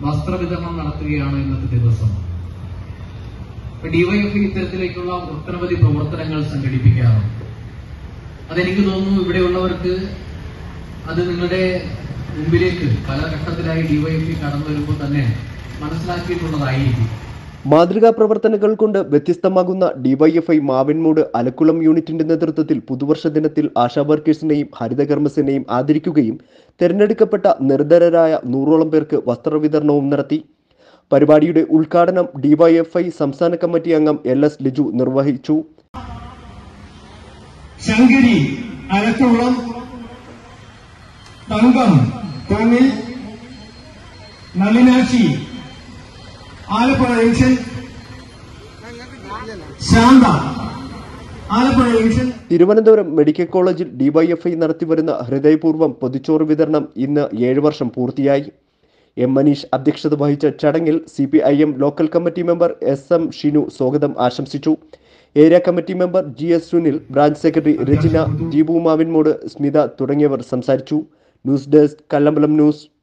വസ്ത്രവിതരണം നടത്തുകയാണ് ഇന്നത്തെ ദിവസം ഡിവൈഎഫ്ഐ ഇത്തരത്തിലേക്കുള്ള ഒട്ടനവധി പ്രവർത്തനങ്ങൾ സംഘടിപ്പിക്കാറുണ്ട് അതെനിക്ക് തോന്നുന്നു ഇവിടെയുള്ളവർക്ക് അത് നിങ്ങളുടെ മുമ്പിലേക്ക് പല ഘട്ടത്തിലായി ഡിവൈഎഫ്ഐ കടന്നു വരുമ്പോൾ തന്നെ മനസ്സിലാക്കിയിട്ടുള്ളതായിരിക്കും മാതൃകാ പ്രവർത്തനങ്ങൾ കൊണ്ട് വ്യത്യസ്തമാകുന്ന ഡിവൈഎഫ്ഐ മാവിൻമൂട് അലക്കുളം യൂണിറ്റിന്റെ നേതൃത്വത്തിൽ പുതുവർഷ ദിനത്തിൽ ആശാ വർക്കേഴ്സിനെയും ഹരിതകർമ്മസേനയും ആദരിക്കുകയും തെരഞ്ഞെടുക്കപ്പെട്ട നിർധരരായ നൂറോളം പേർക്ക് വസ്ത്രവിതരണവും നടത്തി പരിപാടിയുടെ ഉദ്ഘാടനം ഡിവൈഎഫ്ഐ സംസ്ഥാന കമ്മിറ്റി അംഗം എൽ എസ് ലിജു നിർവഹിച്ചു Shankari Alakkulam Thankam Thonnil Nalinakshi Alappuzha junction Shantha Alappuzha junction Thiruvananthapuram medical കോളേജിൽ ഡിവൈഎഫ്ഐ നടത്തിവരുന്ന ഹൃദയപൂർവ്വം പൊതിച്ചോറ് വിതരണം ഇന്ന് ഏഴ് വർഷം പൂർത്തിയായി എം മനീഷ് അധ്യക്ഷത വഹിച്ച ചടങ്ങിൽ C P I M local committee member S M Shinu സ്വാഗതം ആശംസിച്ചു area committee member G S Sunil branch secretary Rachana Deepu Mavinmoodu Smitha തുടങ്ങിയവർ സംസാരിച്ചു ന്യൂസ് ഡെസ്ക് കല്ലമ്പലം ന്യൂസ്